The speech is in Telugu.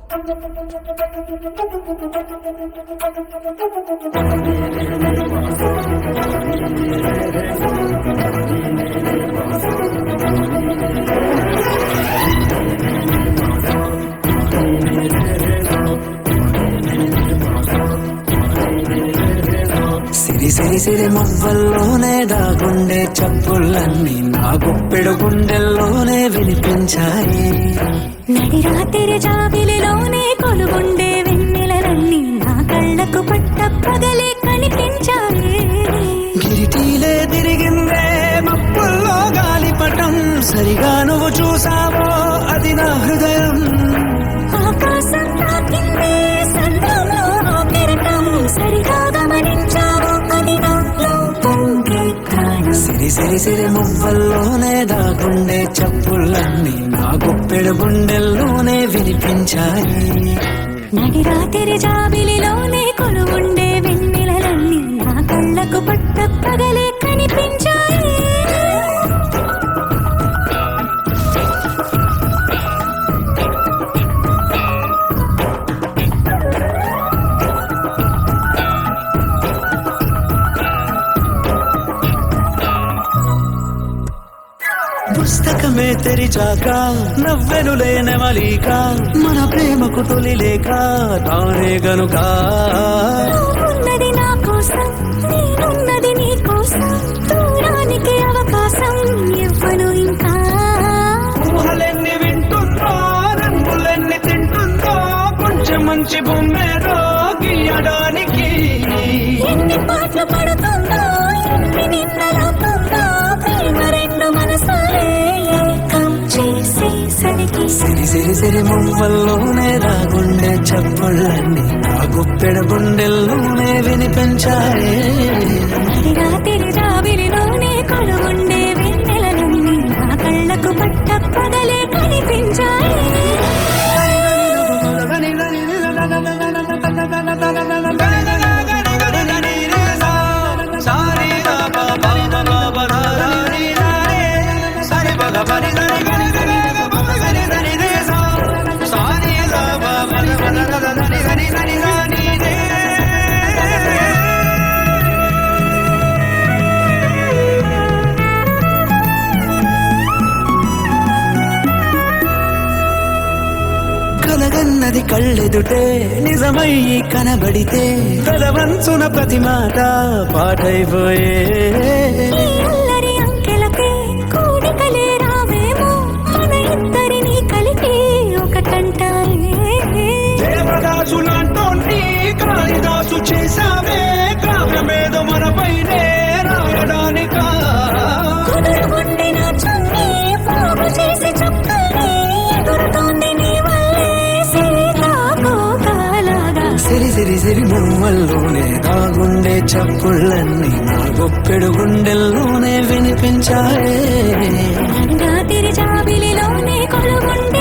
సిరి సిరి సిరి మువ్వల్లోనే దాగుండే చప్పులన్నీ నా గుప్పెడు గుండెల్లోనే వినిపించాయి నడి రాత్రి జాబిలిలోనే కొలుగుండే వెన్నెలలన్నీ నా కళ్ళకు పట్ట పగలే కనిపించాయి గిరిటీలే తిరిగిందే మప్పుల్లో గాలిపటం సరిగా నువ్వు చూసావో అది నా హృదయం ఆకాశం తాకిందే సంద్రంలో ఆ కెరటం సరిగా గమనించావు అది నాలో పొంగే ప్రాణం సిరి సిరి సిరి మువ్వల్లోనే దాగుండే చప్పులన్నీ నా గుప్పెడు గుండెల్లోనే వినిపించాయి నడి రాత్రి జాబిలిలోనే కొలువుండే వెన్నెలలన్నీ నా కళ్ళకు పట్ట పగలే కనిపించాయి పుస్తకమే తెరిచాక నవ్వెనులే నెమలిక మన ప్రేమకు తొలి లేక తానే గనుక ఉన్నది నా కోసం నేనున్నది నీ కోసం దూరానికి అవకాశం ఇవ్వను ఇంకా ఊహలెన్ని వింటుందో రంగులెన్ని తింటుందో కొంచెం మంచి బొమ్మేదో గీయడానికి ఎన్ని పాటలు పడుతుందో ఎన్ని నిన్నలవుతుందో ప్రేమ రెండు మనసాలే ఏకం చేసేసరికి సిరి సిరి సిరి మువ్వల్లోనే దాగుండే చప్పుళ్ళన్నీ నా గుప్పెడ గుండెల్లోనే వినిపించాయే నడి రాత్రి జాబిలిలోనే కొలువుండే వెన్నెలలన్నీ నా కళ్ళకు పట్ట పగలే కనిపించాయి కలగన్నది కళ్ళెదుటే నిజమై కనబడితే తలవంచున ప్రతి మాట పాటైపోయే ఈ అల్లరి అంకెలకే కూడికలే రావేమో మన ఇద్దరిని కలిపి ఒకటంటాయే దేవదాసు లాంటోంటి కాళిదాసు చేశావే కావ్యమేదో మనపైనే రాయడానికా కుదురుగుండి నా చున్నీ పోగు చేసి చుక్కల్ని ఎగురుతోంది నీ వల్లే సీతాకోకలాగా సిరి సిరి సిరి మువ్వల్లోనే దాగుండే చప్పుళ్ళన్నీ నా గొప్పెడు గుండెల్లోనే వినిపించాయే రాత్రి జాబిలిలోనే కొలుగుండే